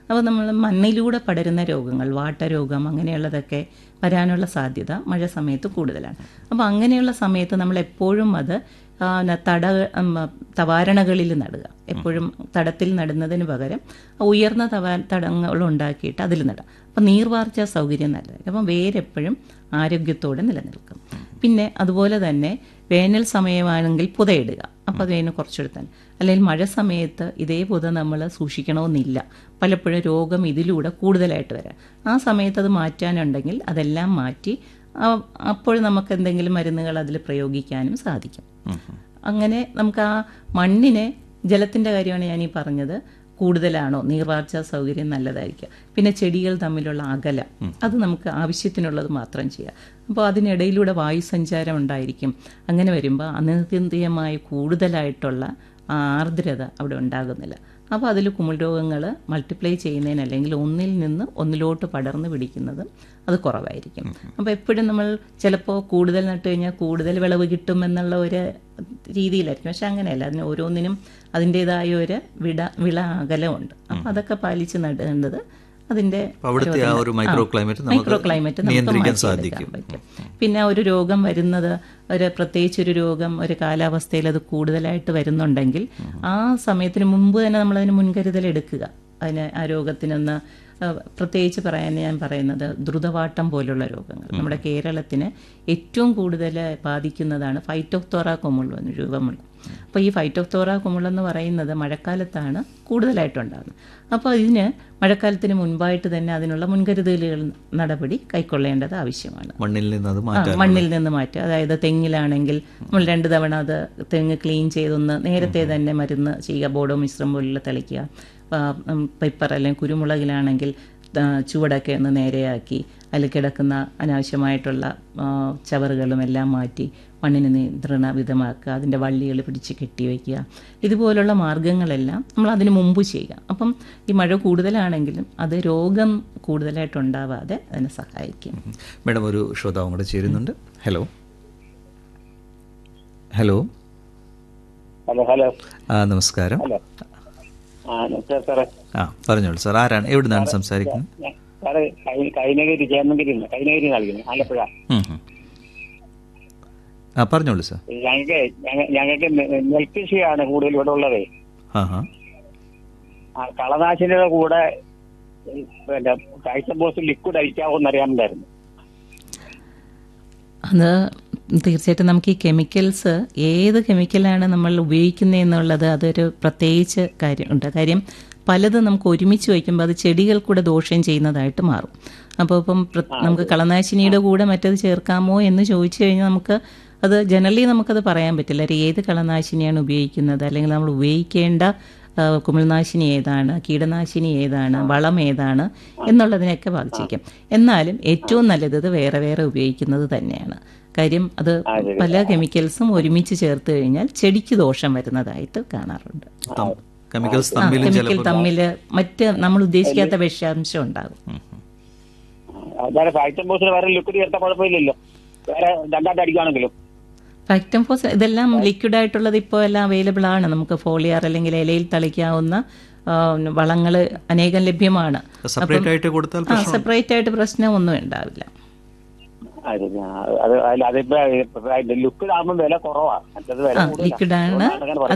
അപ്പോൾ നമ്മൾ മണ്ണിലൂടെ പടരുന്ന രോഗങ്ങൾ വാട്ടരോഗം അങ്ങനെയുള്ളതൊക്കെ വരാനുള്ള സാധ്യത മഴ സമയത്ത് കൂടുതലാണ് അപ്പോൾ അങ്ങനെയുള്ള സമയത്ത് നമ്മൾ എപ്പോഴും അത് ആ, ന- തട ഉം, തവാരണകളിൽ നടുക എപ്പോഴും തടത്തിൽ നടുന്നതിന് പകരം ഉയർന്ന തവാ തടങ്ങൾ ഉണ്ടാക്കിയിട്ട് അതിൽ നടാം അപ്പം നീർവാർച്ച സൗകര്യം നല്ലതായിരിക്കും അപ്പം വേരെപ്പോഴും ആരോഗ്യത്തോടെ നിലനിൽക്കും പിന്നെ അതുപോലെ തന്നെ വേനൽ സമയമാണെങ്കിൽ പുതയിടുക അപ്പോൾ അത് വേനൽ കുറച്ചെടുത്താൽ അല്ലെങ്കിൽ മഴ സമയത്ത് ഇതേ പുത നമ്മൾ സൂക്ഷിക്കണമെന്നില്ല പലപ്പോഴും രോഗം ഇതിലൂടെ കൂടുതലായിട്ട് വരാം ആ സമയത്ത് അത് മാറ്റാനുണ്ടെങ്കിൽ അതെല്ലാം മാറ്റി ആ- അപ്പോൾ നമുക്ക് എന്തെങ്കിലും മരുന്നുകൾ അതിൽ പ്രയോഗിക്കാനും സാധിക്കും അങ്ങനെ നമുക്ക് ആ മണ്ണിനെ ജലത്തിൻ്റെ കാര്യമാണ് ഞാൻ ഈ പറഞ്ഞത് കൂടുതലാണോ നീർവാർച്ച സൗകര്യം നല്ലതായിരിക്കുക പിന്നെ ചെടികൾ തമ്മിലുള്ള അകലം അത് നമുക്ക് ആവശ്യത്തിനുള്ളത് മാത്രം ചെയ്യാം അപ്പോൾ അതിനിടയിലൂടെ വായുസഞ്ചാരം ഉണ്ടായിരിക്കും അങ്ങനെ വരുമ്പോൾ അനിത്യന്തിയമായ കൂടുതലായിട്ടുള്ള ആ ആർദ്രത അവിടെ ഉണ്ടാകുന്നില്ല അപ്പോൾ അതിൽ കുമിൾ രോഗങ്ങൾ മൾട്ടിപ്ലൈ ചെയ്യുന്നതിന് അല്ലെങ്കിൽ ഒന്നിൽ നിന്ന് ഒന്നിലോട്ട് പടർന്ന് പിടിക്കുന്നതും അത് കുറവായിരിക്കും അപ്പോൾ എപ്പോഴും നമ്മൾ ചിലപ്പോൾ കൂടുതൽ നട്ട് കഴിഞ്ഞാൽ കൂടുതൽ വിളവ് കിട്ടും എന്നുള്ള ഒരു രീതിയിലായിരിക്കും പക്ഷെ അങ്ങനെയല്ല അതിന് ഓരോന്നിനും അതിൻ്റെതായ ഒരു വിട വിള അകലമുണ്ട് അപ്പോൾ അതൊക്കെ പാലിച്ച് നടേണ്ടത് അതിൻ്റെ അപ്പോൾ അവിടുത്തെ ആ ഒരു മൈക്രോ ക്ലൈമറ്റ് നമുക്ക് മൈക്രോ ക്ലൈമറ്റ് നമുക്ക് നിയന്ത്രിക്കാൻ മാറ്റിയെടുക്കാൻ സാധിക്കും പറ്റും പിന്നെ ഒരു രോഗം വരുന്നത് ഒരു പ്രത്യേകിച്ച് ഒരു രോഗം ഒരു കാലാവസ്ഥയിൽ അത് കൂടുതലായിട്ട് വരുന്നുണ്ടെങ്കിൽ ആ സമയത്തിന് മുമ്പ് തന്നെ നമ്മൾ അതിന് മുൻകരുതൽ എടുക്കുക അതിന് ആ രോഗത്തിനൊന്ന് ആ, പ്രത്യേകിച്ച് പറയാൻ ഞാൻ പറയുന്നത് ദ്രുതവാട്ടം പോലുള്ള രോഗങ്ങൾ നമ്മുടെ കേരളത്തിന് ഏറ്റവും കൂടുതൽ ബാധിക്കുന്നതാണ് ഫൈറ്റോക്തോറ കൊമുള്ള രൂപമുള്ള അപ്പോൾ ഈ ഫൈറ്റോക്തോറ കൊമുളെന്ന് പറയുന്നത് മഴക്കാലത്താണ് കൂടുതലായിട്ടുണ്ടാകുന്നത് അപ്പോൾ ഇതിന് മഴക്കാലത്തിന് മുൻപായിട്ട് തന്നെ അതിനുള്ള മുൻകരുതലുകൾ നടപടി കൈക്കൊള്ളേണ്ടത് ആവശ്യമാണ് മണ്ണിൽ നിന്ന് അത് ആ, മാറ്റാൻ മണ്ണിൽ നിന്ന് മാറ്റുക അതായത് തെങ്ങിലാണെങ്കിൽ നമ്മൾ രണ്ട് തവണ അത് തെങ്ങ് ക്ലീൻ ചെയ്തൊന്ന് നേരത്തെ തന്നെ മരുന്ന് ചെയ്യുക ബോഡോ മിശ്രം പോലുള്ള തളിക്കുക പെപ്പർ അല്ലെങ്കിൽ കുരുമുളകിലാണെങ്കിൽ ആ, ചുവടൊക്കെ ഒന്ന് നേരെയാക്കി അതിൽ കിടക്കുന്ന അനാവശ്യമായിട്ടുള്ള ആ, ചവറുകളും എല്ലാം മാറ്റി മണ്ണിന് നിയന്ത്രണ വിധമാക്കുക അതിൻ്റെ വള്ളികൾ പിടിച്ച് കെട്ടി വയ്ക്കുക ഇതുപോലുള്ള മാർഗങ്ങളെല്ലാം നമ്മൾ അതിന് മുമ്പ് ചെയ്യുക അപ്പം ഈ മഴ കൂടുതലാണെങ്കിലും അത് രോഗം കൂടുതലായിട്ടുണ്ടാവാതെ അതിനെ സഹായിക്കും മേഡം ഒരു ശ്രോതാവും കൂടെ ചേരുന്നുണ്ട് ഹലോ ഹലോ ഹലോ ഹലോ ആ നമസ്കാരം ഹലോ ആ നമസ്കാരം സാറേ ആ പറഞ്ഞോളൂ സാർ ആരാണ് എവിടെ നിന്നാണ് സംസാരിക്കുന്നത് ഞാൻ സാറ് കൈ- കൈനഗിരി ചേന്നഗിരി കൈനഗിരി നൽകുന്നു ആലപ്പുഴ ഉം, ഉം. ആ പറഞ്ഞോളൂ സാർ ഞങ്ങൾക്ക് ഞങ്ങ- ഞങ്ങൾക്ക് നെ- നെൽകൃഷിയാണ് കൂടുതൽ ഇവിടെ ഉള്ളത് ആ ഹാ ആ കളനാശിനിയുടെ കൂടെ ഈ പിന്നെ കാഴ്ച ബോസ് ലിക്വിഡ് അടിക്കാവോന്ന് അറിയാമെന്നായിരുന്നു അത് തീർച്ചയായിട്ടും നമുക്ക് ഈ കെമിക്കൽസ് ഏത് കെമിക്കലാണ് നമ്മൾ ഉപയോഗിക്കുന്നത് എന്നുള്ളത് അതൊരു പ്രത്യേകിച്ച് കാര്യമുണ്ട് കാര്യം പലതും നമുക്ക് ഒരുമിച്ച് വയ്ക്കുമ്പോൾ അത് ചെടികൾ കൂടെ ദോഷം ചെയ്യുന്നതായിട്ട് മാറും അപ്പോൾ ഇപ്പം പ്ര- നമുക്ക് കളനാശിനിയുടെ കൂടെ മറ്റത് ചേർക്കാമോ എന്ന് ചോദിച്ചു കഴിഞ്ഞാൽ നമുക്ക് അത് ജനറലി നമുക്കത് പറയാൻ പറ്റില്ല ഒരു ഏത് കളനാശിനിയാണ് ഉപയോഗിക്കുന്നത് അല്ലെങ്കിൽ നമ്മൾ ഉപയോഗിക്കേണ്ട ആ, കുമിൾനാശിനി ഏതാണ് കീടനാശിനി ഏതാണ് വളം ഏതാണ് എന്നുള്ളതിനെയൊക്കെ ബാധിച്ചിരിക്കും എന്നാലും ഏറ്റവും നല്ലത് ഇത് വേറെ വേറെ ഉപയോഗിക്കുന്നത് തന്നെയാണ് കാര്യം അത് പല കെമിക്കൽസും ഒരുമിച്ച് ചേർത്ത് കഴിഞ്ഞാൽ ചെടിക്ക് ദോഷം വരുന്നതായിട്ട് കാണാറുണ്ട് കെമിക്കൽസ് തമ്മിലും കെമിക്കൽ ചിലപ്പോൾ തമ്മിൽ മറ്റ് നമ്മൾ ഉദ്ദേശിക്കാത്ത വിഷാംശം ഉണ്ടാകും അതാണ് കാഴ്ച ബോസിന് വേറെ ലിക്വിഡ് ചേർത്താൽ കുഴപ്പമില്ലല്ലോ വേറെ രണ്ടാമത്തെ അടിക്കുകയാണെങ്കിലും ഫാക്ടംഫോസ് ഇതെല്ലാം ലിക്വിഡ് ആയിട്ടുള്ളത് ഇപ്പോൾ എല്ലാം അവൈലബിൾ ആണ് നമുക്ക് ഫോളിയാർ അല്ലെങ്കിൽ ഇലയിൽ തളിക്കാവുന്ന വളങ്ങൾ അനേകം ലഭ്യമാണ് സെപ്പറേറ്റ് ആയിട്ട് കൊടുത്താൽ ആ സെപ്പറേറ്റ് ആയിട്ട് പ്രശ്നമൊന്നും ഉണ്ടാവില്ല അത് ഞാൻ- അത് അതിൽ അതിപ്പോ ലിക്വിഡ് ആകുമ്പോൾ വില കുറവാണ് മറ്റത് വില കൂടുതലാണ് ലിക്വിഡ് ആണ് അതുകൊണ്ടാണ് അങ്ങനെ പറഞ്ഞത്.